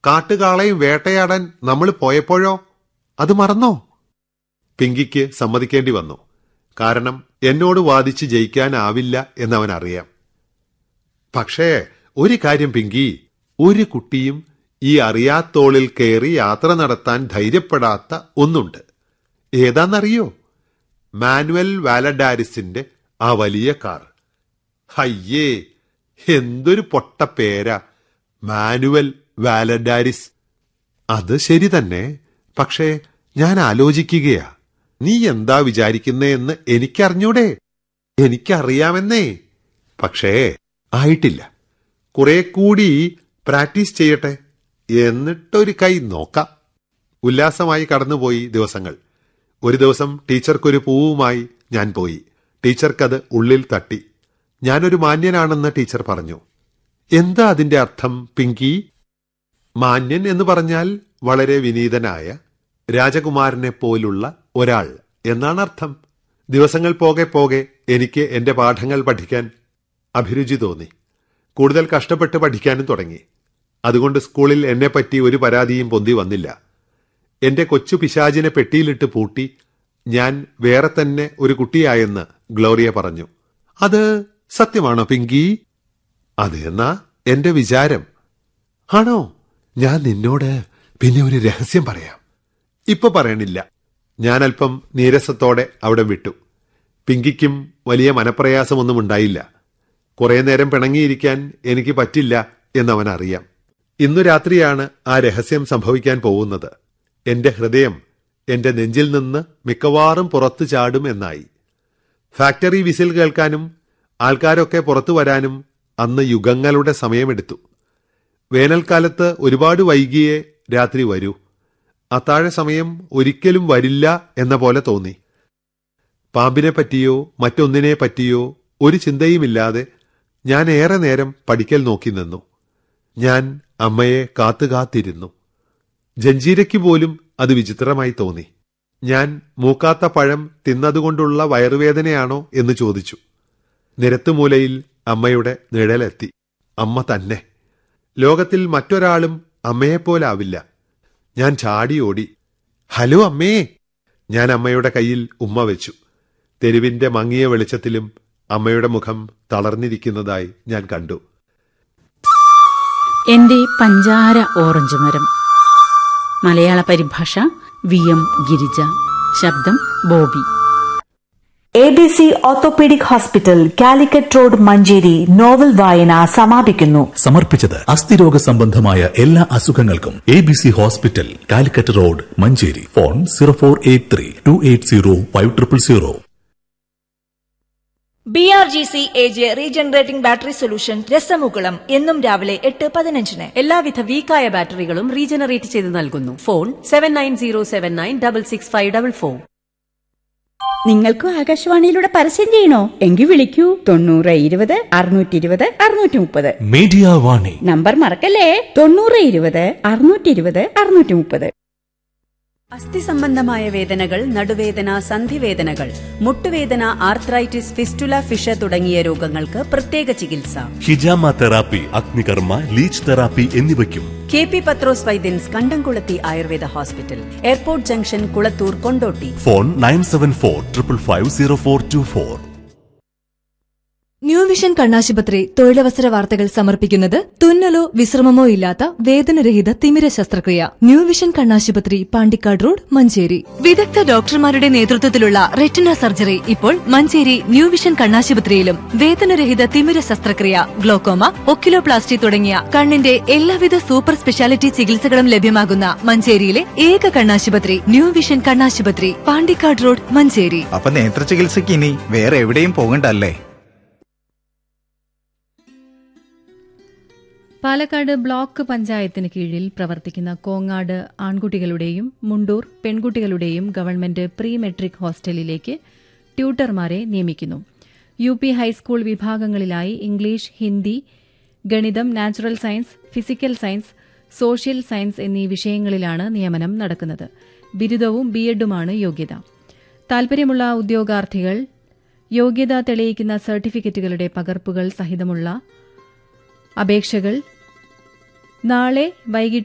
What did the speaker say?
കാട്ടുകാളയും വേട്ടയാടാൻ നമ്മൾ പോയപ്പോഴോ അത് മറന്നോ പിങ്കിക്ക് സമ്മതിക്കേണ്ടി വന്നു കാരണം എന്നോട് വാദിച്ച് ജയിക്കാനാവില്ല എന്നവൻ അറിയാം പക്ഷേ ഒരു കാര്യം പിങ്കി ഒരു കുട്ടിയും ഈ അറിയാത്തോളിൽ കയറി യാത്ര നടത്താൻ ധൈര്യപ്പെടാത്ത ഒന്നുണ്ട് ഏതാന്നറിയോ മാനുവൽ വാലഡാരിസിന്റെ ആ വലിയ കാർ ഹയ്യേ എന്തൊരു പൊട്ട പേരാ മാനുവൽ വാലഡാരിസ് അത് ശരി തന്നെ പക്ഷേ ഞാൻ ആലോചിക്കുകയാ നീ എന്താ വിചാരിക്കുന്നേന്ന് എനിക്കറിഞ്ഞൂടെ എനിക്കറിയാമെന്നേ പക്ഷേ ആയിട്ടില്ല കുറെ കൂടി പ്രാക്ടീസ് ചെയ്യട്ടെ എന്നിട്ടൊരു കൈ നോക്കാം ഉല്ലാസമായി കടന്നുപോയി ദിവസങ്ങൾ ഒരു ദിവസം ടീച്ചർക്കൊരു പൂവുമായി ഞാൻ പോയി ടീച്ചർക്കത് ഉള്ളിൽ തട്ടി ഞാനൊരു മാന്യനാണെന്ന് ടീച്ചർ പറഞ്ഞു എന്താ അതിന്റെ അർത്ഥം പിങ്കി മാന്യൻ എന്ന് പറഞ്ഞാൽ വളരെ വിനീതനായ രാജകുമാരനെ പോലുള്ള ഒരാൾ എന്നാണ് അർത്ഥം ദിവസങ്ങൾ പോകെ പോകെ എനിക്ക് എന്റെ പാഠങ്ങൾ പഠിക്കാൻ അഭിരുചി തോന്നി കൂടുതൽ കഷ്ടപ്പെട്ട് പഠിക്കാനും തുടങ്ങി അതുകൊണ്ട് സ്കൂളിൽ എന്നെപ്പറ്റി ഒരു പരാതിയും പൊന്തി വന്നില്ല എന്റെ കൊച്ചു പിശാചിനെ പെട്ടിയിലിട്ട് പൂട്ടി ഞാൻ വേറെ തന്നെ ഒരു കുട്ടിയായെന്ന് ഗ്ലോറിയ പറഞ്ഞു അത് സത്യമാണോ പിങ്കി അതെന്നാ എന്റെ വിചാരം ആണോ ഞാൻ നിന്നോട് പിന്നെ ഒരു രഹസ്യം പറയാം ഇപ്പൊ പറയണില്ല ഞാൻ അല്പം നീരസത്തോടെ അവിടെ വിട്ടു പിങ്കിക്കും വലിയ മനപ്രയാസമൊന്നും ഉണ്ടായില്ല കുറെ നേരം പിണങ്ങിയിരിക്കാൻ എനിക്ക് പറ്റില്ല എന്നവൻ അറിയാം ഇന്നു രാത്രിയാണ് ആ രഹസ്യം സംഭവിക്കാൻ പോകുന്നത് എന്റെ ഹൃദയം എന്റെ നെഞ്ചിൽ നിന്ന് മിക്കവാറും പുറത്തു ചാടും എന്നായി ഫാക്ടറി വിസിൽ കേൾക്കാനും ആൾക്കാരൊക്കെ പുറത്തു വരാനും അന്ന് യുഗങ്ങളുടെ സമയമെടുത്തു വേനൽക്കാലത്ത് ഒരുപാട് വൈകിയേ രാത്രി വരൂ അത്താഴ സമയം ഒരിക്കലും വരില്ല എന്ന പോലെ തോന്നി പാമ്പിനെ പറ്റിയോ മറ്റൊന്നിനെ പറ്റിയോ ഒരു ചിന്തയുമില്ലാതെ ഞാൻ ഏറെ നേരം പഠിക്കൽ നോക്കി നിന്നു ഞാൻ അമ്മയെ കാത്തു കാത്തിരുന്നു ജഞ്ചീരയ്ക്ക് പോലും അത് വിചിത്രമായി തോന്നി ഞാൻ മൂക്കാത്ത പഴം തിന്നതുകൊണ്ടുള്ള വയറുവേദനയാണോ എന്ന് ചോദിച്ചു നിരത്തുമൂലയിൽ അമ്മയുടെ നിഴലെത്തി അമ്മ തന്നെ ലോകത്തിൽ മറ്റൊരാളും അമ്മയെപ്പോലാവില്ല ഞാൻ ചാടി ഓടി ഹലോ അമ്മേ ഞാൻ അമ്മയുടെ കയ്യിൽ ഉമ്മ വെച്ചു തെരുവിന്റെ മങ്ങിയ വെളിച്ചത്തിലും അമ്മയുടെ മുഖം തളർന്നിരിക്കുന്നതായി ഞാൻ കണ്ടു എന്റെ പഞ്ചാര ഓറഞ്ച് മരം മലയാള പരിഭാഷ വി എം ഗിരിജ ശബ്ദം Bobby A B C orthopaedic hospital Calicut road Manjeri novel വായന സമാപിക്കുന്നു സമർപ്പിച്ചത് അസ്ഥിരോഗ സംബന്ധമായ എല്ലാ അസുഖങ്ങൾക്കും A B C hospital Calicut road Manjeri phone zero four eight three two eight zero five triple zero B R G C A J regenerating battery solution രസമുകുളം എന്നും രാവിലെ എട്ട് പതിനഞ്ചിന് എല്ലാവിധ വീക്കായ ബാറ്ററികളും റീജനറേറ്റ് ചെയ്ത് നൽകുന്നു phone seven nine zero seven nine double six five double four നിങ്ങൾക്കും ആകാശവാണിയിലൂടെ പരസ്യം ചെയ്യണോ എങ്കിൽ വിളിക്കൂ തൊണ്ണൂറ് ഇരുപത് അറുന്നൂറ്റി ഇരുപത് അറുന്നൂറ്റി മുപ്പത് മീഡിയ വാണി നമ്പർ മറക്കല്ലേ തൊണ്ണൂറ് ഇരുപത് അറുന്നൂറ്റി ഇരുപത് അറുന്നൂറ്റി മുപ്പത് അസ്ഥി സംബന്ധമായ വേദനകൾ നടുവേദന സന്ധിവേദനകൾ മുട്ടുവേദന ആർത്രൈറ്റിസ് ഫിസ്റ്റുല ഫിഷ തുടങ്ങിയ രോഗങ്ങൾക്ക് പ്രത്യേക ചികിത്സ ഹിജാമ തെറാപ്പി അഗ്നികർമ്മ ലീച്ച് തെറാപ്പി എന്നിവയ്ക്കും K P Pathros Vaidyans Kandamkulathi Ayurveda hospital airport junction Kulathur Kondotty phone nine seven four triple five zero four two four new vision കണ്ണാശുപത്രി തൊഴിലവസര വാർത്തകൾ സമർപ്പിക്കുന്നത് തുന്നലോ വിശ്രമമോ ഇല്ലാത്ത വേദനരഹിത തിമിര ശസ്ത്രക്രിയ ന്യൂ വിഷൻ കണ്ണാശുപത്രി പാണ്ടിക്കാട് റോഡ് മഞ്ചേരി വിദഗ്ധ ഡോക്ടർമാരുടെ നേതൃത്വത്തിലുള്ള റെറ്റിന സർജറി ഇപ്പോൾ മഞ്ചേരി ന്യൂ വിഷൻ കണ്ണാശുപത്രിയിലും വേദനരഹിത തിമിര ശസ്ത്രക്രിയ ഗ്ലോക്കോമ ഒക്കിലോപ്ലാസ്റ്റി തുടങ്ങിയ കണ്ണിന്റെ എല്ലാവിധ സൂപ്പർ സ്പെഷ്യാലിറ്റി ചികിത്സകളും ലഭ്യമാകുന്ന മഞ്ചേരിയിലെ ഏക കണ്ണാശുപത്രി ന്യൂ വിഷൻ കണ്ണാശുപത്രി പാണ്ടിക്കാട് റോഡ് മഞ്ചേരി അപ്പൊ നേത്ര ചികിത്സയ്ക്ക് ഇനി വേറെ എവിടെയും പോകണ്ടല്ലേ പാലക്കാട് ബ്ലോക്ക് പഞ്ചായത്തിന് കീഴിൽ പ്രവർത്തിക്കുന്ന കോങ്ങാട് ആൺകുട്ടികളുടെയും മുണ്ടൂർ പെൺകുട്ടികളുടെയും ഗവൺമെന്റ് പ്രീ മെട്രിക് ഹോസ്റ്റലിലേക്ക് ട്യൂട്ടർമാരെ നിയമിക്കുന്നു യു പി ഹൈസ്കൂൾ വിഭാഗങ്ങളിലായി ഇംഗ്ലീഷ് ഹിന്ദി ഗണിതം natural science physical science social science എന്നീ വിഷയങ്ങളിലാണ് നിയമനം നടക്കുന്നത് ബിരുദവും ബിഎഡുമാണ് യോഗ്യത താൽപര്യമുള്ള ഉദ്യോഗാർത്ഥികൾ യോഗ്യത തെളിയിക്കുന്ന സർട്ടിഫിക്കറ്റുകളുടെ പകർപ്പുകൾ സഹിതമുള്ള അപേക്ഷകൾ നാളെ വൈകിട്ട്